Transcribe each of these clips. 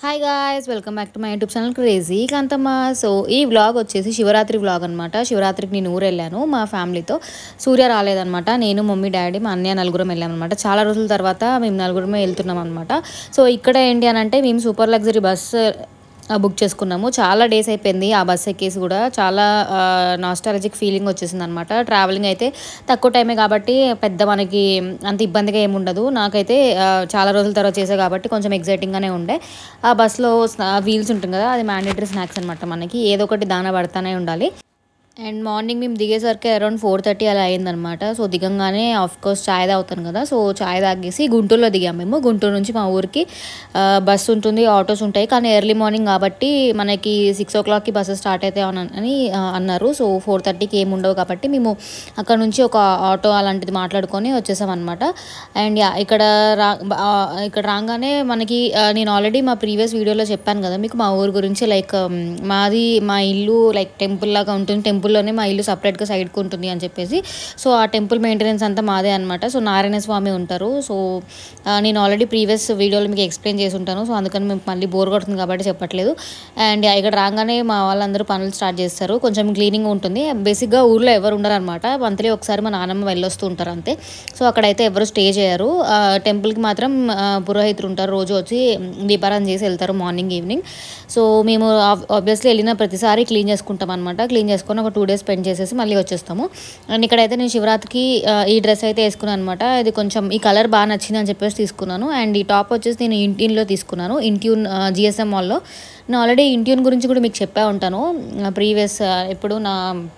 hi guys welcome back to my YouTube channel crazy Kanthamma so ఈ vlog వచ్చేసి Shivaratri vlog అనమాట శివరాత్రికి నేను ఊరు వెళ్ళాను మా ఫ్యామిలీతో సూర్య రాలేదనమాట నేను మమ్మీ డాడీ మా అన్నయ్య నలుగురం వెళ్ళామన్నమాట చాలా రోజుల తర్వాత మేము నలుగురమే వెళ్తున్నాం అనమాట సో ఇక్కడ ఏంటి అని అంటే మేము సూపర్ లగ్జరీ బస్ బుక్ చేసుకున్నాము చాలా డేస్ అయిపోయింది ఆ బస్ ఎక్కేసి కూడా చాలా నాస్టాలజిక్ ఫీలింగ్ వచ్చేసింది అనమాట ట్రావెలింగ్ అయితే తక్కువ టైమే కాబట్టి పెద్ద మనకి అంత ఇబ్బందిగా ఏమి ఉండదు నాకైతే ఆ, చాలా రోజుల తర్వాత చేసా కాబట్టి కొంచెం ఎగ్జైటింగ్గానే ఉండే ఆ బస్లో వీల్స్ ఉంటుంది కదా అది మ్యాండేటరీ స్నాక్స్ అనమాట మనకి ఏదో ఒకటి దాన పడతానే ఉండాలి అండ్ మార్నింగ్ మేము దిగేసరికి అరౌండ్ ఫోర్ థర్టీ అలా అయిందనమాట సో దిగంగానే ఆఫ్ కోర్స్ చాయ్ తాగుతాను కదా సో చాయ్ తాగేసి గుంటూరులో దిగాము మేము గుంటూరు నుంచి మా ఊరికి ఆ, బస్సు ఉంటుంది ఆటోస్ ఉంటాయి కానీ ఎర్లీ మార్నింగ్ కాబట్టి మనకి సిక్స్ ఓ క్లాక్కి బస్సు స్టార్ట్ అయితే అని ఆ, అన్నారు సో ఫోర్ థర్టీకి ఏమి ఉండవు కాబట్టి మేము అక్కడ నుంచి ఒక ఆటో అలాంటిది మాట్లాడుకొని వచ్చేసాం అనమాట అండ్ యా ఇక్కడ రా ఆ, ఇక్కడ రాగానే మనకి ఆ, నేను ఆల్రెడీ మా ప్రీవియస్ వీడియోలో చెప్పాను కదా మీకు మా ఊరు గురించి లైక్ మాది మా ఇల్లు లైక్ టెంపుల్ లాగా ఉంటుంది టెంపుల్లోనే మా ఇల్లు సపరేట్గా సైడ్కి ఉంటుంది అని చెప్పేసి సో ఆ టెంపుల్ మెయింటెనెన్స్ అంతా మాదే అనమాట సో నారాయణ స్వామి ఉంటారు సో ఆ, నేను ఆల్రెడీ ప్రీవియస్ వీడియోలో మీకు ఎక్స్ప్లెయిన్ చేసి ఉంటాను సో అందుకని మేము మళ్ళీ బోర్ కొడుతుంది కాబట్టి చెప్పట్లేదు అండ్ ఇక్కడ రాగానే మా వాళ్ళందరూ పనులు స్టార్ట్ చేస్తారు కొంచెం క్లీనింగ్ ఉంటుంది బేసిక్గా ఊర్లో ఎవరు ఉండరు అనమాట మంత్లీ ఒకసారి మా నాన్నమ్మ వెళ్ళొస్తూ ఉంటారు అంతే సో అక్కడైతే ఎవరు స్టే చేయరు ఆ, టెంపుల్కి మాత్రం ఆ, పురోహితులు ఉంటారు రోజు వచ్చి దీపారాధన చేసి వెళ్తారు మార్నింగ్ ఈవినింగ్ సో మేము ఆబ్వియస్లీ వెళ్ళిన ప్రతిసారి క్లీన్ చేసుకుంటాం అనమాట క్లీన్ చేసుకొని ఒక టూ డేస్ స్పెండ్ చేసేసి మళ్ళీ వచ్చేస్తాము అండ్ ఇక్కడైతే నేను శివరాత్రికి ఆ, ఈ డ్రెస్ అయితే వేసుకున్నాను అనమాట ఇది కొంచెం ఈ కలర్ బాగా నచ్చింది అని చెప్పేసి తీసుకున్నాను అండ్ ఈ టాప్ వచ్చేసి నేను ఇంట్యూన్లో తీసుకున్నాను ఇంట్యూన్ జిఎస్ఎం మాల్లో నేను ఆల్రెడీ ఇంట్యూన్ గురించి కూడా మీకు చెప్పే ఉంటాను ప్రీవియస్ ఎప్పుడు నా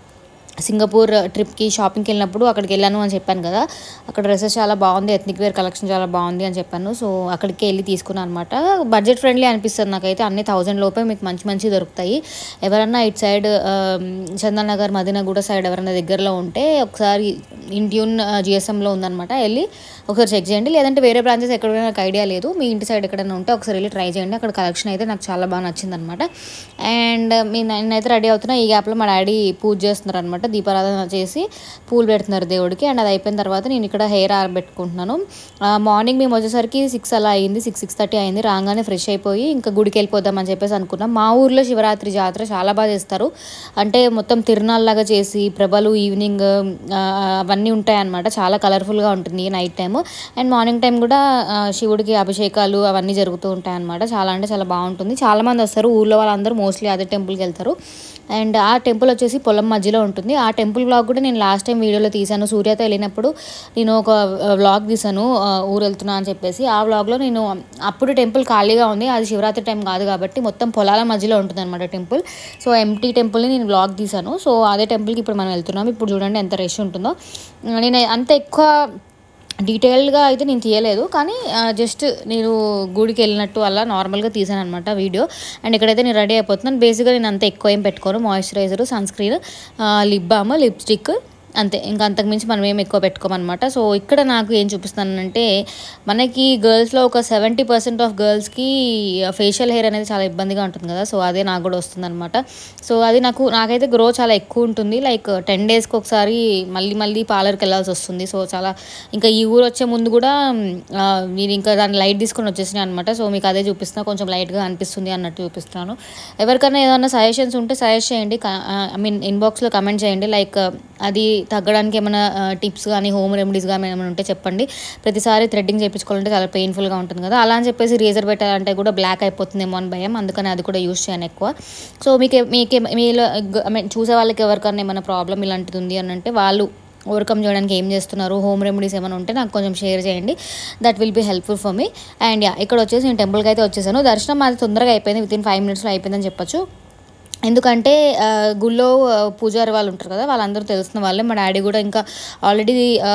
సింగపూర్ ట్రిప్కి షాపింగ్కి వెళ్ళినప్పుడు అక్కడికి వెళ్ళాను అని చెప్పాను కదా అక్కడ డ్రెస్సెస్ చాలా బాగుంది ఎథ్నిక్ వేర్ కలెక్షన్ చాలా బాగుంది అని చెప్పాను సో అక్కడికి వెళ్ళి తీసుకున్నాను అనమాట బడ్జెట్ ఫ్రెండ్లీ అనిపిస్తుంది నాకైతే అన్ని థౌజండ్ లోపే మీకు మంచి మంచి దొరుకుతాయి ఎవరన్నా ఇటు సైడ్ చందన్ నగర్ మదీనగూడ సైడ్ ఎవరైనా దగ్గరలో ఉంటే ఒకసారి ఇంట్యూన్ జిఎస్ఎంలో ఉందన్నమాట వెళ్ళి ఒకసారి చెక్ చేయండి లేదంటే వేరే బ్రాంచెస్ ఎక్కడైనా నాకు ఐడియా లేదు మీ ఇంటి సైడ్ ఎక్కడైనా ఉంటే ఒకసారి వెళ్ళి ట్రై చేయండి అక్కడ కలెక్షన్ అయితే నాకు చాలా బాగా నచ్చింది అనమాట అండ్ మీ నేనైతే రెడీ అవుతున్నా ఈ గ్యాప్లో మా డాడీ పూజ చేస్తున్నారు అనమాట దీపారాధన చేసి పూలు పెడుతున్నారు దేవుడికి అండ్ అది అయిపోయిన తర్వాత నేను ఇక్కడ హెయిర్ ఆరబెట్టుకుంటున్నాను మార్నింగ్ మేము వచ్చేసరికి సిక్స్ అలా అయింది సిక్స్ సిక్స్ థర్టీ అయింది రాగానే ఫ్రెష్ అయిపోయి ఇంకా గుడికి వెళ్ళిపోదాం అని చెప్పేసి అనుకున్నాం మా ఊర్లో శివరాత్రి జాతర చాలా బాగా చేస్తారు అంటే మొత్తం తిరునాళ్ళలాగా చేసి ప్రభలు ఈవినింగ్ ఆ, అవన్నీ ఉంటాయన్నమాట చాలా కలర్ఫుల్గా ఉంటుంది night time and morning time కూడా ఆ, శివుడికి అభిషేకాలు అవన్నీ జరుగుతూ ఉంటాయి అనమాట చాలా అంటే చాలా బాగుంటుంది చాలా మంది వస్తారు ఊర్లో వాళ్ళందరూ మోస్ట్లీ అదే టెంపుల్కి వెళ్తారు అండ్ ఆ టెంపుల్ వచ్చేసి పొలం మధ్యలో ఉంటుంది ఆ టెంపుల్ వ్లాగ్ కూడా నేను లాస్ట్ టైం వీడియోలో తీశాను సూర్యతో వెళ్ళినప్పుడు నేను ఒక వ్లాగ్ తీశాను ఆ, ఊరు వెళ్తున్నా అని చెప్పేసి ఆ వ్లాగ్లో నేను అప్పుడు టెంపుల్ ఖాళీగా ఉంది అది శివరాత్రి టైం కాదు కాబట్టి మొత్తం పొలాల మధ్యలో ఉంటుంది అనమాట టెంపుల్ సో ఎంటీ టెంపుల్ని నేను వ్లాగ్ తీశాను సో అదే టెంపుల్కి ఇప్పుడు మనం వెళ్తున్నాం ఇప్పుడు చూడండి ఎంత రష్ ఉంటుందో నేను అంత ఎక్కువ డీటెయిల్డ్గా అయితే నేను తీయలేదు కానీ జస్ట్ నేను గుడికి వెళ్ళినట్టు అలా నార్మల్గా తీసాను అనమాట వీడియో అండ్ ఇక్కడైతే నేను రెడీ అయిపోతున్నాను బేసిక్గా నేను అంత ఎక్కువ ఏం పెట్టుకోను moisturiser sunscreen lip balm lipstick అంతే ఇంకా అంతకుమించి మనం ఏం ఎక్కువ పెట్టుకోమన్నమాట సో ఇక్కడ నాకు ఏం చూపిస్తానంటే మనకి గర్ల్స్లో ఒక సెవెంటీ పర్సెంట్ ఆఫ్ గర్ల్స్కి ఫేషియల్ హెయిర్ అనేది చాలా ఇబ్బందిగా ఉంటుంది కదా సో అదే నాకు కూడా వస్తుందన్నమాట సో అది నాకు నాకైతే గ్రో చాలా ఎక్కువ ఉంటుంది లైక్ టెన్ డేస్కి ఒకసారి మళ్ళీ మళ్ళీ పార్లర్కి వెళ్ళాల్సి వస్తుంది సో చాలా ఇంకా ఈ ఊరు వచ్చే ముందు కూడా ఆ, నేను ఇంకా దాన్ని లైట్ తీసుకొని వచ్చేసినాయి అనమాట సో మీకు అదే చూపిస్తున్నా కొంచెం లైట్గా అనిపిస్తుంది అన్నట్టు చూపిస్తున్నాను ఎవరికైనా ఏదైనా సజెషన్స్ ఉంటే సజెస్ట్ చేయండి ఐ మీన్ ఇన్బాక్స్లో కమెంట్ చేయండి లైక్ అది తగ్గడానికి ఏమైనా టిప్స్ కానీ హోమ్ రెమెడీస్ కానీ ఏమైనా ఉంటే చెప్పండి ప్రతిసారి థ్రెడ్డింగ్ చేయించుకోవాలంటే చాలా పెయిన్ఫుల్గా ఉంటుంది కదా అలా అని చెప్పేసి రేజర్ పెట్టాలంటే కూడా బ్లాక్ అయిపోతుందేమో అని భయం అందుకని అది కూడా యూస్ చేయను ఎక్కువ సో మీకు మీకు మీలో ఐ మీన్ చూసే వాళ్ళకి ఎవరికైనా ఏమైనా ప్రాబ్లం ఇలాంటిది ఉంది అని అంటే వాళ్ళు ఓవర్కమ్ చేయడానికి ఏం చేస్తున్నారు హోమ్ రెమెడీస్ ఏమైనా ఉంటే నాకు కొంచెం షేర్ చేయండి that will be helpful for me and ya ఇక్కడ వచ్చేసి నేను టెంపుల్కి అయితే వచ్చేసాను దర్శనం అది తొందరగా అయిపోయింది విత్ ఇన్ ఫైవ్ మినిట్స్లో అయిపోయిందని చెప్పొచ్చు ఎందుకంటే ఆ, గుళ్ళో ఆ, పూజారి వాళ్ళు ఉంటారు కదా వాళ్ళందరూ తెలిసిన వాళ్ళే మా డాడీ కూడా ఇంకా ఆల్రెడీ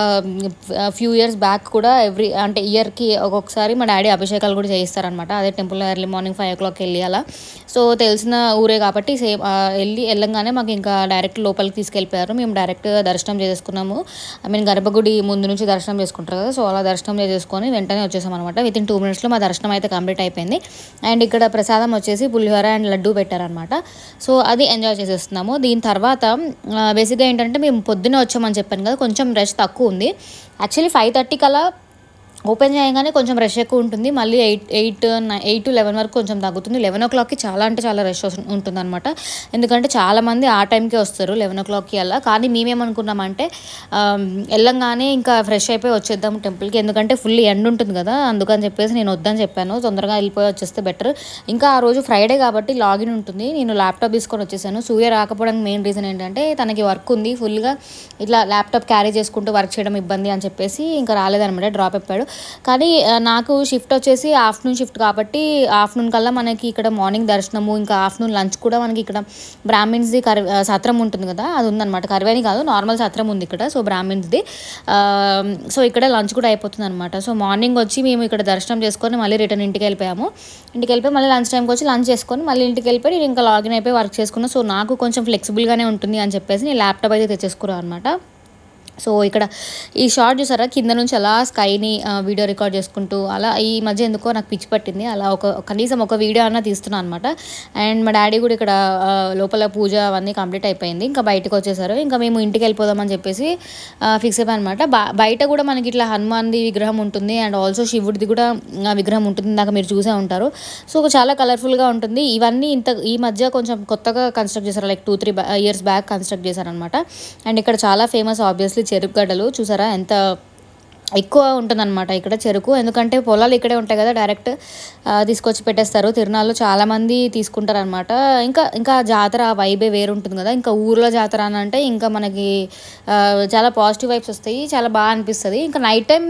ఫ్యూ ఇయర్స్ బ్యాక్ కూడా ఎవ్రీ అంటే ఇయర్కి ఒక్కొక్కసారి మా డాడీ అభిషేకాలు కూడా చేయిస్తారనమాట అదే టెంపుల్లో early morning five o'clock వెళ్ళి అలా సో తెలిసిన ఊరే కాబట్టి సేమ్ వెళ్ళి వెళ్ళంగానే మాకు ఇంకా డైరెక్ట్ లోపలికి తీసుకెళ్ళిపోయారు మేము డైరెక్ట్ దర్శనం చేసుకున్నాము ఐ మీన్ గర్భగుడి ముందు నుంచి దర్శనం చేసుకుంటారు కదా సో అలా దర్శనం చేసుకొని వెంటనే వచ్చేసాం అనమాట విత్ ఇన్ టూ మినిట్స్లో మా దర్శనం అయితే కంప్లీట్ అయిపోయింది అండ్ ఇక్కడ ప్రసాదం వచ్చేసి పులిహోర అండ్ లడ్డు పెట్టారనమాట సో అది ఎంజాయ్ చేసేస్తున్నాము దీని తర్వాత బేసిక్గా ఏంటంటే మేము పొద్దున్నే వచ్చామని చెప్పాను కదా కొంచెం రష్ తక్కువ ఉంది యాక్చువల్లీ ఫైవ్ థర్టీ కల్లా ఓపెన్ చేయగానే కొంచెం రష్ ఎక్కువ ఉంటుంది మళ్ళీ eight eight eight to eleven వరకు కొంచెం తగ్గుతుంది లెవెన్ ఓ క్లాక్కి చాలా అంటే చాలా రష్ ఉంటుంది అనమాట ఎందుకంటే చాలామంది ఆ టైంకే వస్తారు లెవెన్ ఓ క్లాక్కి అలా కానీ మేమేమనుకున్నామంటే ఆమ్, వెళ్ళంగానే ఇంకా ఫ్రెష్ అయిపోయి వచ్చేద్దాం టెంపుల్కి ఎందుకంటే ఫుల్ ఎండ్ ఉంటుంది కదా అందుకని చెప్పేసి నేను వద్దని చెప్పాను తొందరగా వెళ్ళిపోయి వచ్చేస్తే బెటర్ ఇంకా ఆ రోజు ఫ్రైడే కాబట్టి లాగిన్ ఉంటుంది నేను ల్యాప్టాప్ తీసుకొని వచ్చేసాను సూర్య రాకపోవడానికి మెయిన్ రీజన్ ఏంటంటే తనకి వర్క్ ఉంది ఫుల్గా ఇట్లా ల్యాప్టాప్ క్యారీ చేసుకుంటూ వర్క్ చేయడం ఇబ్బంది అని చెప్పేసి ఇంకా రాలేదనమాట డ్రాప్ అయిపోయాడు కానీ ఆ, నాకు షిఫ్ట్ వచ్చేసి ఆఫ్టర్నూన్ షిఫ్ట్ కాబట్టి ఆఫ్టర్నూన్ కల్లా మనకి ఇక్కడ మార్నింగ్ దర్శనము ఇంకా ఆఫ్టర్నూన్ లంచ్ కూడా మనకి ఇక్కడ బ్రాహ్మిన్స్ది కరి ఆ, సత్రం ఉంటుంది కదా అది ఉందన్నమాట కరివేని కాదు నార్మల్ సత్రం ఉంది ఇక్కడ సో బ్రాహ్మిన్స్ది ఆ, సో ఇక్కడ లంచ్ కూడా అయిపోతుంది అనమాట సో మార్నింగ్ వచ్చి మేము ఇక్కడ దర్శనం చేసుకొని మళ్ళీ రిటర్న్ ఇంటికి వెళ్ళిపోయాము ఇంటికి వెళ్ళిపోయి మళ్ళీ లంచ్ టైంకి వచ్చి లంచ్ చేసుకొని మళ్ళీ ఇంటికి వెళ్ళిపోయి నేను ఇంకా లాగిన్ అయిపోయి వర్క్ చేసుకున్నాను సో నాకు కొంచెం ఫ్లెక్సిబుల్గానే ఉంటుంది అని చెప్పేసి నేను ల్యాప్టాప్ అయితే తెచ్చేసుకున్నాను అనమాట సో ఇక్కడ ఈ షార్ట్ చూసారా కింద నుంచి అలా స్కైని ఆ, వీడియో రికార్డ్ చేసుకుంటూ అలా ఈ మధ్య ఎందుకో నాకు పిచ్చి పట్టింది అలా ఒక కనీసం ఒక వీడియో అన్న తీస్తున్నాను అనమాట అండ్ మా డాడీ కూడా ఇక్కడ ఆ, లోపల పూజ అవన్నీ కంప్లీట్ అయిపోయింది ఇంకా బయటకు వచ్చేసారు ఇంకా మేము ఇంటికి వెళ్ళిపోదామని చెప్పేసి ఫిక్స్ అయిపోయాను అనమాట బయట కూడా మనకి ఇట్లా హనుమాన్ది విగ్రహం ఉంటుంది అండ్ ఆల్సో శివుడిది కూడా ఆ, విగ్రహం ఉంటుంది ఇందాక మీరు చూసే ఉంటారు సో చాలా కలర్ఫుల్గా ఉంటుంది ఇవన్నీ ఇంత ఈ మధ్య కొంచెం కొత్తగా కన్స్ట్రక్ట్ చేశారు like two three years back construct చేశారనమాట అండ్ ఇక్కడ చాలా ఫేమస్ ఆబ్వియస్లీ చెరుకు గడ్డలు చూసారా ఎంత ఎక్కువ ఉంటుందన్నమాట ఇక్కడ చెరుకు ఎందుకంటే పొలాలు ఇక్కడే ఉంటాయి కదా డైరెక్ట్ ఆ, తీసుకొచ్చి పెట్టేస్తారు తిరునాళ్ళు చాలామంది తీసుకుంటారనమాట ఇంకా ఇంకా జాతర ఆ వైబే వేరు ఉంటుంది కదా ఇంకా ఊర్లో జాతర అని అంటే ఇంకా మనకి ఆ, చాలా పాజిటివ్ వైబ్స్ వస్తాయి చాలా బాగా అనిపిస్తుంది ఇంకా నైట్ టైం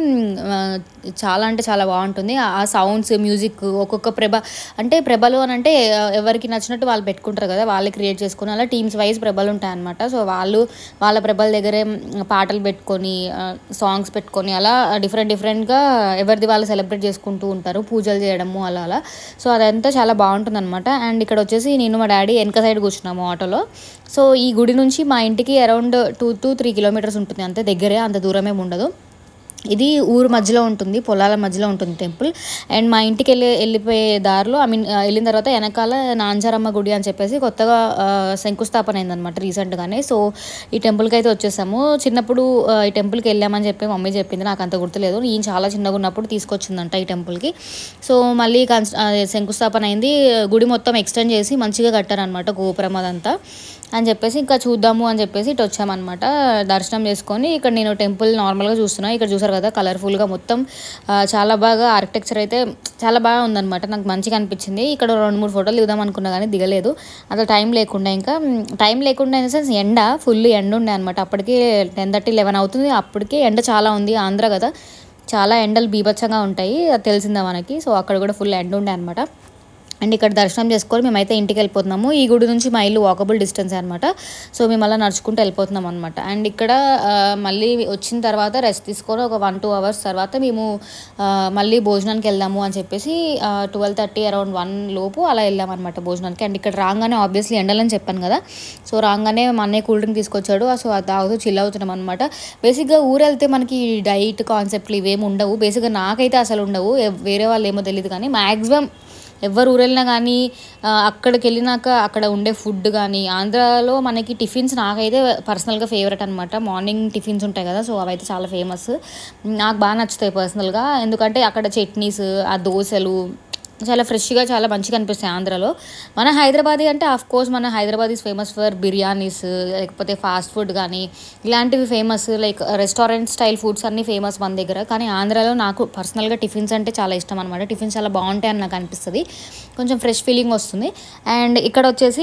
చాలా అంటే చాలా బాగుంటుంది ఆ- ఆ సౌండ్స్ మ్యూజిక్ ఒక్కొక్క ప్రభ అంటే ప్రభలు అని అంటే ఆ, ఎవరికి నచ్చినట్టు వాళ్ళు పెట్టుకుంటారు కదా వాళ్ళు క్రియేట్ చేసుకుని అలా టీమ్స్ వైజ్ ప్రభలు ఉంటాయి అనమాట సో వాళ్ళు వాళ్ళ ప్రభల దగ్గరే మ్, పాటలు పెట్టుకొని సాంగ్స్ పెట్టుకొని అలా డిఫరెంట్ డిఫరెంట్గా ఎవరిది వాళ్ళు సెలబ్రేట్ చేసుకుంటూ ఉంటారు పూజలు చేయడము అలా అలా సో అదంతా చాలా బాగుంటుంది అనమాట అండ్ ఇక్కడ వచ్చేసి నేను మా డాడీ వెనక సైడ్ కూర్చున్నాము ఆటోలో సో ఈ గుడి నుంచి మా ఇంటికి around two to three kilometres ఉంటుంది అంతే దగ్గరే అంత దూరం ఏమి ఉండదు ఇది ఊరు మధ్యలో ఉంటుంది పొలాల మధ్యలో ఉంటుంది టెంపుల్ అండ్ మా ఇంటికి వెళ్ళి వెళ్ళిపోయే దారిలో ఐ మీన్ వెళ్ళిన తర్వాత వెనకాల నాంజారమ్మ గుడి అని చెప్పేసి కొత్తగా ఆ, శంకుస్థాపన అయిందనమాట రీసెంట్గానే సో ఈ టెంపుల్కి అయితే వచ్చేసాము చిన్నప్పుడు ఆ, ఈ టెంపుల్కి వెళ్ళామని చెప్పి మమ్మీ చెప్పింది నాకు అంత గుర్తులేదు ఈయన చాలా చిన్నగా ఉన్నప్పుడు తీసుకొచ్చిందంట ఈ టెంపుల్కి సో మళ్ళీ కన్స్ ఆ, శంకుస్థాపన అయింది గుడి మొత్తం ఎక్స్టెండ్ చేసి మంచిగా కట్టారనమాట గోపురం అదంతా అని చెప్పేసి ఇంకా చూద్దాము అని చెప్పేసి ఇటు వచ్చామన్నమాట దర్శనం చేసుకొని ఇక్కడ నేను టెంపుల్ నార్మల్గా చూస్తున్నా ఇక్కడ చూసారు కదా కలర్ఫుల్గా మొత్తం ఆ, చాలా బాగా ఆర్కిటెక్చర్ అయితే చాలా బాగా ఉందన్నమాట నాకు మంచిగా అనిపించింది ఇక్కడ రెండు మూడు ఫోటోలు దిగుదాం అనుకున్నా కానీ దిగలేదు అసలు టైం లేకుండా ఇంకా మ్, టైం లేకుండా ఇన్ ద సెన్స్ ఎండ ఫుల్ ఎండ ఉండే అనమాట అప్పటికి టెన్ థర్టీ లెవెన్ అవుతుంది అప్పటికే ఎండ చాలా ఉంది ఆంధ్ర కదా చాలా ఎండలు బీభత్సంగా ఉంటాయి అది తెలిసిందా మనకి సో అక్కడ కూడా ఫుల్ ఎండ ఉండే అనమాట అండ్ ఇక్కడ దర్శనం చేసుకొని మేమైతే ఇంటికి వెళ్ళిపోతున్నాము ఈ గుడి నుంచి మా ఇల్లు వాకబుల్ డిస్టెన్స్ అనమాట సో మేము అలా నడుచుకుంటూ వెళ్ళిపోతున్నాం అనమాట అండ్ ఇక్కడ ఆ, మళ్ళీ వచ్చిన తర్వాత రెస్ట్ తీసుకొని ఒక వన్ టూ అవర్స్ తర్వాత మేము ఆ, మళ్ళీ భోజనానికి వెళ్దాము అని చెప్పేసి ట్వెల్వ్ థర్టీ అరౌండ్ వన్ లోపు అలా వెళ్ళాం అనమాట భోజనానికి అండ్ ఇక్కడ రాగానే ఆబ్వియస్లీ ఎండలని చెప్పాను కదా సో రాగానే మా అన్నయ్య కూల్ డ్రింక్ తీసుకొచ్చాడు సో అది తాగుతూ చిల్ అవుతున్నాం అనమాట బేసిక్గా ఊరు వెళ్తే మనకి డైట్ కాన్సెప్ట్లు ఇవేమి ఉండవు బేసిక్గా నాకైతే అసలు ఉండవు ఎవ్- వేరే వాళ్ళు ఏమో తెలియదు కానీ మ్యాక్సిమం ఎవరు ఊరెళ్ళినా కానీ ఆ, అక్కడికి వెళ్ళినాక అక్కడ ఉండే ఫుడ్ కానీ ఆంధ్రాలో మనకి టిఫిన్స్ నాకైతే పర్సనల్గా ఫేవరెట్ అనమాట మార్నింగ్ టిఫిన్స్ ఉంటాయి కదా సో అవైతే చాలా ఫేమస్ నాకు బాగా నచ్చుతాయి పర్సనల్గా ఎందుకంటే అక్కడ చట్నీస్ ఆ దోశలు చాలా ఫ్రెష్గా చాలా మంచిగా అనిపిస్తాయి ఆంధ్రాలో మన హైదరాబాదీ అంటే ఆఫ్ కోర్స్ మన Hyderabad is famous for biryanis లేకపోతే ఫాస్ట్ ఫుడ్ కానీ ఇలాంటివి famous like restaurant style foods అన్నీ ఫేమస్ మన దగ్గర కానీ ఆంధ్రాలో నాకు పర్సనల్గా టిఫిన్స్ అంటే చాలా ఇష్టం అనమాట టిఫిన్స్ చాలా బాగుంటాయి అని నాకు అనిపిస్తుంది కొంచెం ఫ్రెష్ ఫీలింగ్ వస్తుంది అండ్ ఇక్కడ వచ్చేసి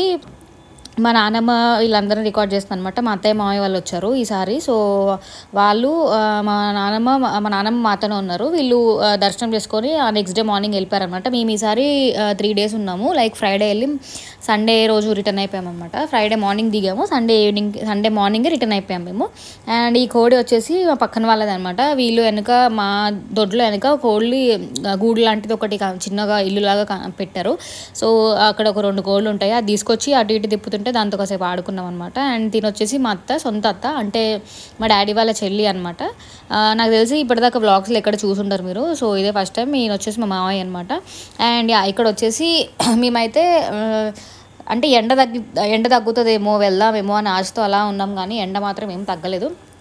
మా నాన్నమ్మ వీళ్ళందరూ రికార్డ్ చేస్తుంది అనమాట మా అత్తయ్య మామయ్య వాళ్ళు వచ్చారు ఈసారి సో వాళ్ళు ఆ, మా నాన్నమ్మ మా నాన్నమ్మ మాతోనే ఉన్నారు వీళ్ళు ఆ, దర్శనం చేసుకొని ఆ నెక్స్ట్ డే మార్నింగ్ వెళ్ళిపోయారనమాట మేము ఈసారి త్రీ డేస్ ఉన్నాము లైక్ ఫ్రైడే వెళ్ళి సండే రోజు రిటర్న్ అయిపోయామన్నమాట ఫ్రైడే మార్నింగ్ దిగాము Sunday evening Sunday morning return అయిపోయాం మేము అండ్ ఈ కోడి వచ్చేసి మా పక్కన వాళ్ళది అనమాట వీళ్ళు వెనక మా దొడ్లో వెనక కోళ్ళి ఆ, గూడు లాంటిది ఒకటి కా- చిన్నగా ఇల్లులాగా కా- పెట్టారు సో అక్కడ ఒక రెండు కోళ్ళు ఉంటాయి అది తీసుకొచ్చి అటు ఇటు తిప్పుతుంటే దాంతో కాసేపు ఆడుకున్నాం అనమాట అండ్ తిని వచ్చేసి మా అత్త సొంత అత్త అంటే మా డాడీ వాళ్ళ చెల్లి అనమాట నాకు తెలిసి ఇప్పటిదాకా వ్లాగ్స్లో ఎక్కడ చూసుంటారు మీరు సో ఇదే ఫస్ట్ టైం ఈయన వచ్చేసి మా మామయ్య అనమాట అండ్ యా, ఇక్కడ వచ్చేసి మేమైతే ఆ, అంటే ఎండ తగ్గి ఎండ తగ్గుతుందేమో వెళ్దామేమో అని ఆశతో అలా ఉన్నాం కానీ ఎండ మాత్రం ఏం తగ్గలేదు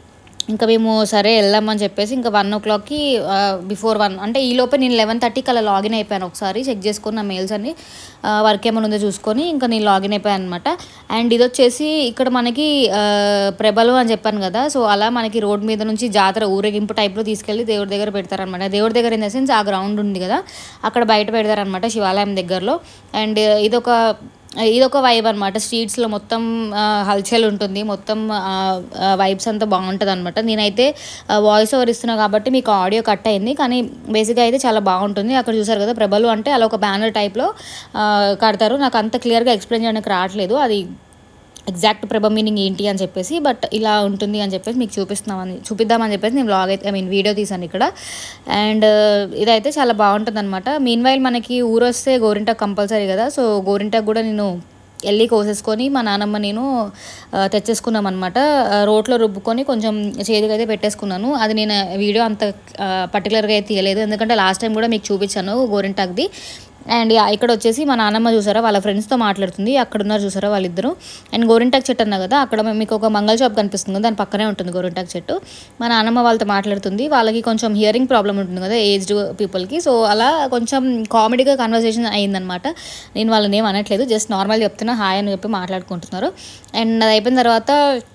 ఇంకా మేము సరే వెళ్దామని చెప్పేసి ఇంకా వన్ ఓ క్లాక్కి బిఫోర్ వన్ అంటే ఈ లోపే నేను లెవెన్ థర్టీకి అలా లాగిన్ అయిపోయాను ఒకసారి చెక్ చేసుకుని నా మెయిల్స్ అన్ని వర్క్ ఏమైనా ఉందో చూసుకొని ఇంకా నేను లాగిన్ అయిపోయాను అనమాట అండ్ ఇది వచ్చేసి ఇక్కడ మనకి ఆ, ప్రభలు అని చెప్పాను కదా సో అలా మనకి రోడ్ మీద నుంచి జాతర ఊరేగింపు టైప్లో తీసుకెళ్ళి దేవుడి దగ్గర పెడతారనమాట దేవుడి దగ్గర ఇన్ ద సెన్స్ ఆ గ్రౌండ్ ఉంది కదా అక్కడ బయట పెడతారనమాట శివాలయం దగ్గరలో అండ్ ఇదొక ఇదొక వైబ్ అనమాట స్ట్రీట్స్లో మొత్తం ఆ, హల్చల్ ఉంటుంది మొత్తం వైబ్స్ అంతా బాగుంటుంది అనమాట నేనైతే వాయిస్ ఓవర్ ఇస్తున్నా కాబట్టి మీకు ఆడియో కట్ అయింది కానీ బేసిక్గా అయితే చాలా బాగుంటుంది అక్కడ చూసారు కదా ప్రభలు అంటే అలా ఒక బ్యానర్ టైప్లో కడతారు నాకు అంత క్లియర్గా ఎక్స్ప్లెయిన్ చేయడానికి రావట్లేదు అది ఎగ్జాక్ట్ ప్రభ మీనింగ్ ఏంటి అని చెప్పేసి బట్ ఇలా ఉంటుంది అని చెప్పేసి మీకు చూపిస్తున్నామని చూపిద్దామని చెప్పేసి నేను బ్లాగ్ అయితే ఐ మీన్ వీడియో తీసాను ఇక్కడ అండ్ ఇదైతే చాలా బాగుంటుంది అనమాట మీన్ వైల్ మనకి ఊరు వస్తే గోరింటాకు కంపల్సరీ కదా సో గోరింటాకు కూడా నేను వెళ్ళి కోసేసుకొని మా నానమ్మ నేను ఆ, తెచ్చేసుకున్నాం అనమాట రోట్లో రుబ్బుకొని కొంచెం చేతికి అయితే పెట్టేసుకున్నాను అది నేను వీడియో అంత పర్టికులర్గా అయితే తీయలేదు ఎందుకంటే లాస్ట్ టైం కూడా మీకు చూపించాను గోరింటాక్ది అండ్ యా, ఇక్కడ వచ్చేసి మా నాన్నమ్మ చూసారా వాళ్ళ ఫ్రెండ్స్తో మాట్లాడుతుంది అక్కడ ఉన్నారు చూసారా వాళ్ళిద్దరు అండ్ గోరింటాక్ చెట్టు అన్నా కదా అక్కడ మీకు ఒక మంగళ షాప్ కనిపిస్తుంది కదా దాని పక్కనే ఉంటుంది గోరింటాక్ చెట్టు మా నాన్నమ్మ వాళ్ళతో మాట్లాడుతుంది వాళ్ళకి కొంచెం హియరింగ్ ప్రాబ్లం ఉంటుంది కదా ఏజ్డ్ పీపుల్కి సో అలా కొంచెం కామెడీగా కన్వర్సేషన్ అయిందనమాట నేను వాళ్ళని ఏం అనట్లేదు జస్ట్ నార్మల్ చెప్తున్నా హాయ్ అని చెప్పి మాట్లాడుకుంటున్నారు అండ్ అది అయిపోయిన తర్వాత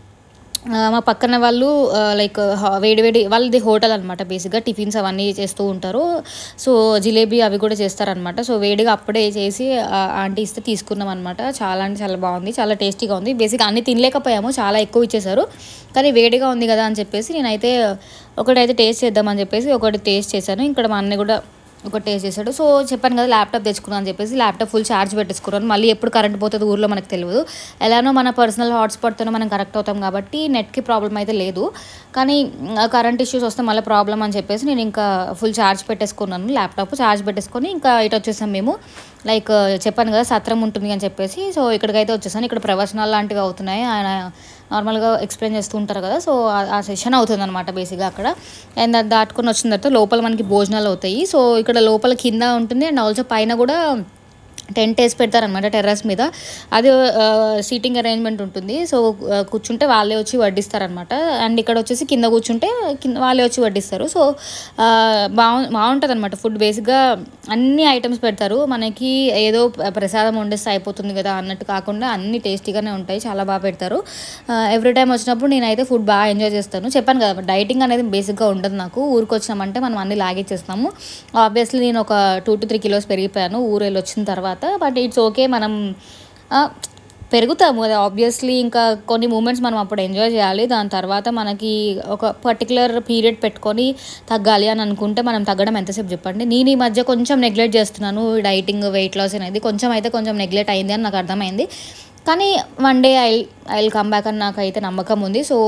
ఆ, మా పక్కన వాళ్ళు లైక్ వేడి వేడి వాళ్ళది హోటల్ అనమాట బేసిక్గా టిఫిన్స్ అవన్నీ చేస్తూ ఉంటారు సో జిలేబీ అవి కూడా చేస్తారనమాట సో వేడిగా అప్పుడే చేసి ఆ, ఆంటీ ఇస్తే తీసుకున్నాం అనమాట చాలా అంటే చాలా బాగుంది చాలా టేస్టీగా ఉంది బేసిక్గా అన్ని తినలేకపోయాము చాలా ఎక్కువ ఇచ్చేసారు కానీ వేడిగా ఉంది కదా అని చెప్పేసి నేనైతే ఒకటైతే టేస్ట్ చేద్దామని చెప్పేసి ఒకటి టేస్ట్ చేశాను ఇక్కడ మా అన్నయ్య కూడా ఒక టేస్ట్ చేశాడు సో చెప్పాను కదా ల్యాప్టాప్ తెచ్చుకున్నాను అని చెప్పేసి ల్యాప్టాప్ ఫుల్ ఛార్జ్ పెట్టేసుకున్నాను మళ్ళీ ఎప్పుడు కరెంట్ పోతుంది ఊర్లో మనకు తెలియదు ఎలానో మన పర్సనల్ హాట్స్పాట్తోనే మనం కరెక్ట్ అవుతాం కాబట్టి నెట్కి ప్రాబ్లం అయితే లేదు కానీ కరెంట్ ఇష్యూస్ వస్తే మళ్ళీ ప్రాబ్లం అని చెప్పేసి నేను ఇంకా ఫుల్ ఛార్జ్ పెట్టేసుకున్నాను ల్యాప్టాప్ ఛార్జ్ పెట్టేసుకొని ఇంకా ఇటు వచ్చేసాం మేము లైక్ చెప్పాను కదా సత్రం ఉంటుంది అని చెప్పేసి సో ఇక్కడికైతే వచ్చేసాను ఇక్కడ ప్రవచనాలు లాంటివి అవుతున్నాయి ఆయన నార్మల్గా ఎక్స్ప్లెయిన్ చేస్తూ ఉంటారు కదా సో ఆ- ఆ సెషన్ అవుతుంది అనమాట బేసిక్గా అక్కడ అండ్ అది దాటుకొని వచ్చిన తర్వాత లోపల మనకి భోజనాలు అవుతాయి సో ఇక్కడ లోపల కింద ఉంటుంది అండ్ ఆల్సో పైన కూడా టెంట్ వేసి పెడతారనమాట టెర్రస్ మీద అది సీటింగ్ అరేంజ్మెంట్ ఉంటుంది సో ఆ, కూర్చుంటే వాళ్ళే వచ్చి వడ్డిస్తారనమాట అండ్ ఇక్కడ వచ్చేసి కింద కూర్చుంటే కింద వాళ్ళే వచ్చి వడ్డిస్తారు సో ఆ, బాగు బాగుంటుంది అనమాట ఫుడ్ బేసిక్గా అన్ని ఐటమ్స్ పెడతారు మనకి ఏదో ప్ర- ప్రసాదం వండేస్తే అయిపోతుంది కదా అన్నట్టు కాకుండా అన్ని టేస్టీగానే ఉంటాయి చాలా బాగా పెడతారు ఎవ్రీ టైం వచ్చినప్పుడు నేనైతే ఫుడ్ బాగా ఎంజాయ్ చేస్తాను చెప్పాను కదా డైటింగ్ అనేది బేసిక్గా ఉండదు నాకు ఊరికి వచ్చినామంటే మనం అన్ని లాగిచ్చేస్తాము ఆబ్వియస్లీ నేను ఒక టూ టు త్రీ కిలోస్ పెరిగిపోయాను ఊరు వెళ్ళి వచ్చిన తర్వాత బట్ ఇట్స్ ఓకే మనం ఆ, పెరుగుతాము అది ఆబ్వియస్లీ ఇంకా కొన్ని మూమెంట్స్ మనం అప్పుడు ఎంజాయ్ చేయాలి దాని తర్వాత మనకి ఒక పర్టికులర్ పీరియడ్ పెట్టుకొని తగ్గాలి అని అనుకుంటే మనం తగ్గడం ఎంతసేపు చెప్పండి నేను ఈ మధ్య కొంచెం నెగ్లెక్ట్ చేస్తున్నాను డైటింగ్ వెయిట్ లాస్ అనేది కొంచెం అయితే కొంచెం నెగ్లెక్ట్ అయింది అని నాకు అర్థమైంది కానీ one day I I will come back అని నాకైతే నమ్మకం ఉంది సో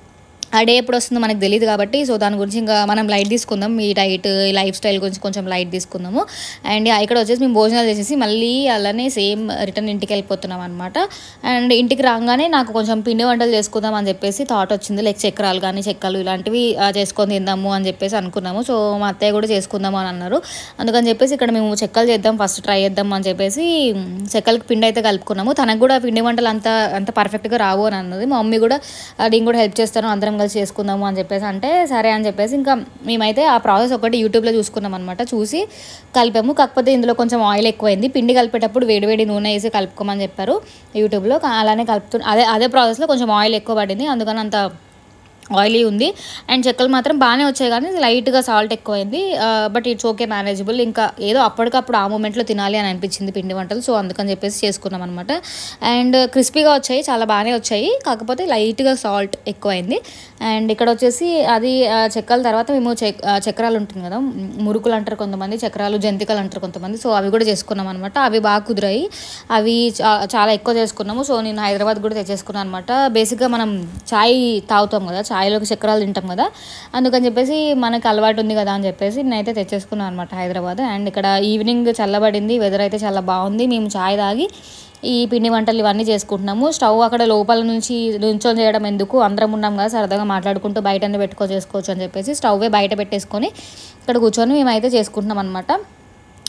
ఆ డే ఎప్పుడు వస్తుందో మనకు తెలియదు కాబట్టి సో దాని గురించి ఇంకా మనం లైట్ తీసుకుందాం ఈ డైట్ ఈ లైఫ్ స్టైల్ గురించి కొంచెం లైట్ తీసుకుందాము అండ్ ఇక్కడ వచ్చేసి మేము భోజనాలు చేసేసి మళ్ళీ అలానే సేమ్ రిటర్న్ ఇంటికి వెళ్ళిపోతున్నాం అనమాట అండ్ ఇంటికి రాగానే నాకు కొంచెం పిండి వంటలు చేసుకుందాం అని చెప్పేసి థాట్ వచ్చింది లైక్ చక్రాలు కానీ చెక్కలు ఇలాంటివి ఆ, చేసుకొని తిందాము అని చెప్పేసి అనుకున్నాము సో మా అత్తయ్య కూడా చేసుకుందాము అని అన్నారు అందుకని చెప్పేసి ఇక్కడ మేము చెక్కలు చేద్దాం ఫస్ట్ ట్రై చేద్దాం అని చెప్పేసి మ్, చెక్కలకి పిండి అయితే కలుపుకున్నాము తనకు కూడా పిండి వంటలు అంత అంత పర్ఫెక్ట్గా రావు అని అన్నది మా మమ్మీ కూడా "ఆ, నేను కూడా హెల్ప్ చేస్తాను అందరం కలిసి చేసుకుందాము అని చెప్పేసి అంటే సరే అని చెప్పేసి ఇంకా మేమైతే ఆ ప్రాసెస్ ఒకటి యూట్యూబ్లో చూసుకున్నాం అనమాట చూసి కలిపాము కాకపోతే ఇందులో కొంచెం ఆయిల్ ఎక్కువైంది పిండి కలిపేటప్పుడు వేడివేడి నూనె వేసి కలుపుకోమని చెప్పారు యూట్యూబ్లో కా- అలానే కలుపుతు అదే అదే ప్రాసెస్లో కొంచెం ఆయిల్ ఎక్కువ పడింది అందుకని అంత ఆయిలీ ఉంది అండ్ చెక్కలు మాత్రం బాగానే వచ్చాయి కానీ లైట్గా సాల్ట్ ఎక్కువైంది బట్ ఇట్స్ ఓకే మేనేజబుల్ ఇంకా ఏదో అప్పటికప్పుడు ఆ మూమెంట్లో తినాలి అని అనిపించింది పిండి వంటలు సో అందుకని చెప్పేసి చేసుకున్నాం అనమాట అండ్ క్రిస్పీగా వచ్చాయి చాలా బాగానే వచ్చాయి కాకపోతే లైట్గా సాల్ట్ ఎక్కువైంది అండ్ ఇక్కడ వచ్చేసి అది ఆ, చెక్కల తర్వాత మేము చెక్ ఆ, చక్రాలు ఉంటుంది కదా మ్, మురుకులు అంటారు కొంతమంది చక్రాలు జంతికలు అంటారు కొంతమంది సో అవి కూడా చేసుకున్నాం అనమాట అవి బాగా కుదిరాయి అవి చా- చాలా ఎక్కువ చేసుకున్నాము సో నేను హైదరాబాద్ కూడా తెచ్చేసుకున్నాను అనమాట బేసిక్గా మనం చాయ్ తాగుతాం కదా చాయ్లోకి చక్రాలు తింటాం కదా అందుకని చెప్పేసి మనకు అలవాటు ఉంది కదా అని చెప్పేసి నేనైతే తెచ్చేసుకున్నాను అనమాట హైదరాబాద్ అండ్ ఇక్కడ ఈవినింగ్ చల్లబడింది వెదర్ అయితే చాలా బాగుంది మేము చాయ్ తాగి ఈ పిండి వంటలు ఇవన్నీ చేసుకుంటున్నాము స్టవ్ అక్కడ లోపల నుంచి నుంచొని చేయడం ఎందుకు అందరం ఉన్నాం కదా సరదాగా మాట్లాడుకుంటూ బయటనే పెట్టుకో చేసుకోవచ్చు అని చెప్పేసి స్టవ్వే బయట పెట్టేసుకొని ఇక్కడ కూర్చొని మేమైతే చేసుకుంటున్నాం అనమాట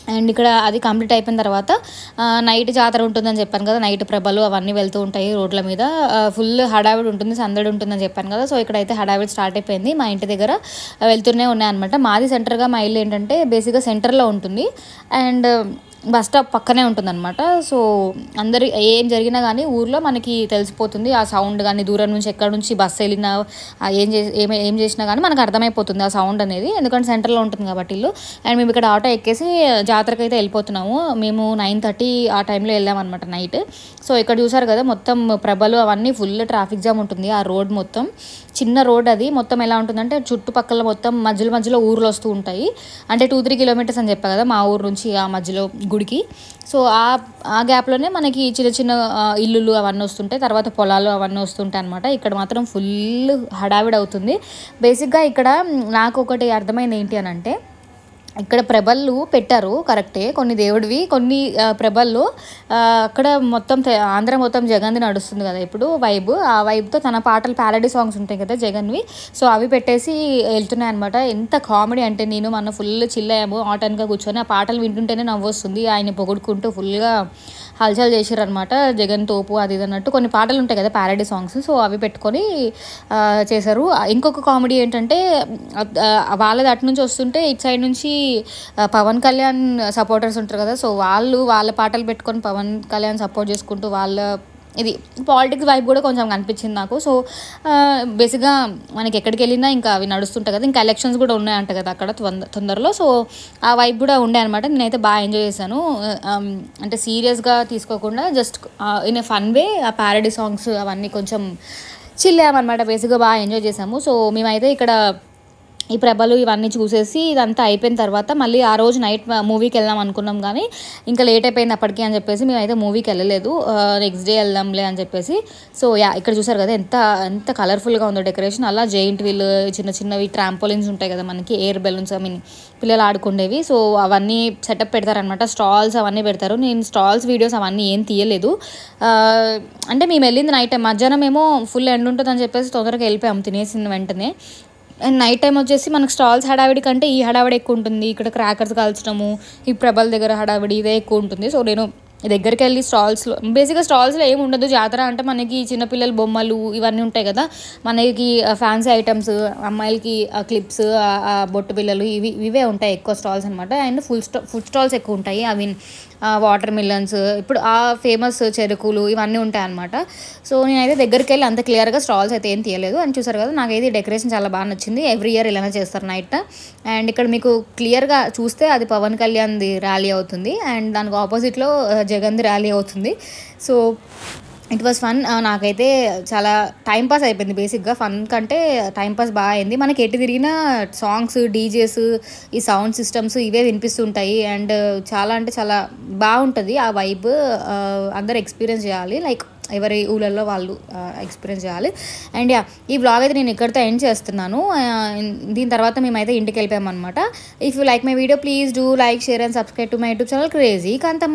అండ్ ఇక్కడ అది కంప్లీట్ అయిపోయిన తర్వాత ఆ, నైట్ జాతర ఉంటుందని చెప్పాను కదా నైట్ ప్రభలు అవన్నీ వెళ్తూ ఉంటాయి రోడ్ల మీద ఆ, ఫుల్ హడావిడి ఉంటుంది సందడి ఉంటుందని చెప్పాను కదా సో ఇక్కడైతే హడావిడి స్టార్ట్ అయిపోయింది మా ఇంటి దగ్గర వెళ్తూనే ఉన్నాయన్నమాట మాది సెంటర్గా మా ఇల్లు ఏంటంటే బేసిక్గా సెంటర్లో ఉంటుంది అండ్ బస్ స్టాప్ పక్కనే ఉంటుందన్నమాట సో అందరి ఏం జరిగినా కానీ ఊర్లో మనకి తెలిసిపోతుంది ఆ సౌండ్ కానీ దూరం నుంచి ఎక్కడ నుంచి బస్సు వెళ్ళినా ఆ ఏం చేసి ఏం ఏం చేసినా కానీ మనకు అర్థమైపోతుంది ఆ సౌండ్ అనేది ఎందుకంటే సెంటర్లో ఉంటుంది కాబట్టి ఇల్లు అండ్ మేము ఇక్కడ ఆటో ఎక్కేసి జాతరకి అయితే వెళ్ళిపోతున్నాము మేము నైన్ థర్టీ ఆ టైంలో వెళ్ళామన్నమాట నైట్ సో ఇక్కడ చూసారు కదా మొత్తం ప్రభలు అవన్నీ ఫుల్ ట్రాఫిక్ జామ్ ఉంటుంది ఆ రోడ్ మొత్తం చిన్న రోడ్ అది మొత్తం ఎలా ఉంటుందంటే చుట్టుపక్కల మొత్తం మధ్యలో మధ్యలో ఊర్లు వస్తూ ఉంటాయి అంటే టూ త్రీ కిలోమీటర్స్ అని చెప్పా కదా మా ఊరు నుంచి ఆ మధ్యలో గుడికి సో ఆ ఆ గ్యాప్లోనే మనకి చిన్న చిన్న ఆ, ఇల్లులు అవన్నీ వస్తుంటాయి తర్వాత పొలాలు అవన్నీ వస్తుంటాయి అనమాట ఇక్కడ మాత్రం ఫుల్ హడావిడి అవుతుంది బేసిక్గా ఇక్కడ నాకు ఒకటి అర్థమైంది ఏంటి అని అంటే ఇక్కడ ప్రభలు పెట్టారు కరెక్టే కొన్ని దేవుడివి కొన్ని ఆ, ప్రభల్లో ఆ, అక్కడ మొత్తం తె- ఆంధ్ర మొత్తం జగన్ది నడుస్తుంది కదా ఇప్పుడు వైబ్ ఆ వైబ్తో తన పాటలు ప్యారడీ సాంగ్స్ ఉంటాయి కదా జగన్వి సో అవి పెట్టేసి వెళ్తున్నాయి అనమాట ఎంత కామెడీ అంటే నేను మన ఫుల్ చిల్ అయ్యాము ఆటన్గా కూర్చొని ఆ పాటలు వింటుంటేనే నవ్వు వస్తుంది ఆయన పొగుడుకుంటూ ఫుల్గా హల్చల్ చేసారు అనమాట జగన్ తోపు అది ఇది అన్నట్టు కొన్ని పాటలు ఉంటాయి కదా ప్యారడీ సాంగ్స్ సో అవి పెట్టుకొని ఆ, చేశారు ఇంకొక కామెడీ ఏంటంటే ఆ, వాళ్ళది అటు నుంచి వస్తుంటే ఇటు సైడ్ నుంచి ఆ, పవన్ కళ్యాణ్ సపోర్టర్స్ ఉంటారు కదా సో వాళ్ళు వాళ్ళ పాటలు పెట్టుకొని పవన్ కళ్యాణ్ సపోర్ట్ చేసుకుంటూ వాళ్ళ ఇది పాలిటిక్స్ వైపు కూడా కొంచెం కనిపించింది నాకు సో బేసిక్గా మనకి ఎక్కడికి వెళ్ళినా ఇంకా అవి నడుస్తుంటాయి కదా ఇంకా ఎలక్షన్స్ కూడా ఉన్నాయంట కదా అక్కడ తొంద తొందరలో సో ఆ వైపు కూడా ఉండే అనమాట నేనైతే బాగా ఎంజాయ్ చేశాను ఆ, అంటే సీరియస్గా తీసుకోకుండా just in a fun way ఆ ప్యారడీ సాంగ్స్ అవన్నీ కొంచెం చిల్లామన్నమాట బేసిక్గా బాగా ఎంజాయ్ చేసాము సో మేమైతే ఇక్కడ ఈ ప్రభలు ఇవన్నీ చూసేసి ఇదంతా అయిపోయిన తర్వాత మళ్ళీ ఆ రోజు నైట్ మూవీకి వెళ్దాం అనుకున్నాం కానీ ఇంకా లేట్ అయిపోయింది అప్పటికి అని చెప్పేసి మేమైతే మూవీకి వెళ్ళలేదు నెక్స్ట్ డే వెళ్దాంలే అని చెప్పేసి సో యా ఇక్కడ చూసారు కదా ఎంత ఎంత కలర్ఫుల్గా ఉందో డెకరేషన్ అలా జైంట్ వీల్ చిన్న చిన్నవి ట్రాంపోలిన్స్ ఉంటాయి కదా మనకి ఎయిర్ బెలూన్స్ ఐ మీన్ పిల్లలు ఆడుకునేవి సో అవన్నీ సెటప్ పెడతారనమాట స్టాల్స్ అవన్నీ పెడతారు నేను స్టాల్స్ వీడియోస్ అవన్నీ ఏం తీయలేదు ఆ, అంటే మేము వెళ్ళింది నైట్ టైం మధ్యాహ్నం ఏమో ఫుల్ ఎండ్ ఉంటుందని చెప్పేసి తొందరగా వెళ్ళిపోయాము తినేసిన వెంటనే అండ్ నైట్ టైం వచ్చేసి మనకు స్టాల్స్ హడావిడి కంటే ఈ హడావిడి ఎక్కువ ఉంటుంది ఇక్కడ క్రాకర్స్ కాల్చడము ఈ ప్రభల దగ్గర హడావిడి ఇదే ఎక్కువ ఉంటుంది సో నేను దగ్గరికి వెళ్ళి స్టాల్స్లో బేసిక్గా స్టాల్స్లో ఏమి ఉండదు జాతర అంటే మనకి చిన్నపిల్లల బొమ్మలు ఇవన్నీ ఉంటాయి కదా మనకి ఫ్యాన్సీ ఐటమ్స్ అమ్మాయిలకి క్లిప్స్ బొట్టు పిల్లలు ఇవి ఇవే ఉంటాయి ఎక్కువ స్టాల్స్ అనమాట అండ్ ఫుల్ స్టా ఫుడ్ స్టాల్స్ ఎక్కువ ఉంటాయి అవి వాటర్ మిల్లన్స్ ఇప్పుడు ఆ ఫేమస్ చెరుకులు ఇవన్నీ ఉంటాయి అనమాట సో నేనైతే దగ్గరికి వెళ్ళి అంత క్లియర్గా స్టాల్స్ అయితే ఏం తీయలేదు అని చూసారు కదా నాకైతే ఈ డెకరేషన్ చాలా బాగా నచ్చింది ఎవ్రీ ఇయర్ ఇలానే చేస్తారు నైట్ అండ్ ఇక్కడ మీకు క్లియర్గా చూస్తే అది పవన్ కళ్యాణ్ది ర్యాలీ అవుతుంది అండ్ దానికి ఆపోజిట్లో జగన్ది ర్యాలీ అవుతుంది సో ఇట్ వాస్ ఫన్ నాకైతే చాలా టైం పాస్ అయిపోయింది బేసిక్గా ఫన్ కంటే టైం పాస్ బాగా అయింది మనకి ఎటు తిరిగినా సాంగ్స్ డీజేస్ ఈ సౌండ్ సిస్టమ్స్ ఇవే వినిపిస్తుంటాయి అండ్ చాలా అంటే చాలా బాగుంటుంది ఆ వైబ్ అందరు ఎక్స్పీరియన్స్ చేయాలి లైక్ ఎవరి ఊళ్ళల్లో వాళ్ళు ఎక్స్పీరియన్స్ చేయాలి అండ్ యా ఈ వ్లాగ్ అయితే నేను ఇక్కడితో ఎండ్ చేస్తున్నాను ఆ, దీని తర్వాత మేమైతే ఇంటికి వెళ్ళిపోయామన్నమాట if you like my video please do like share and subscribe to my YouTube channel crazy Kanthamma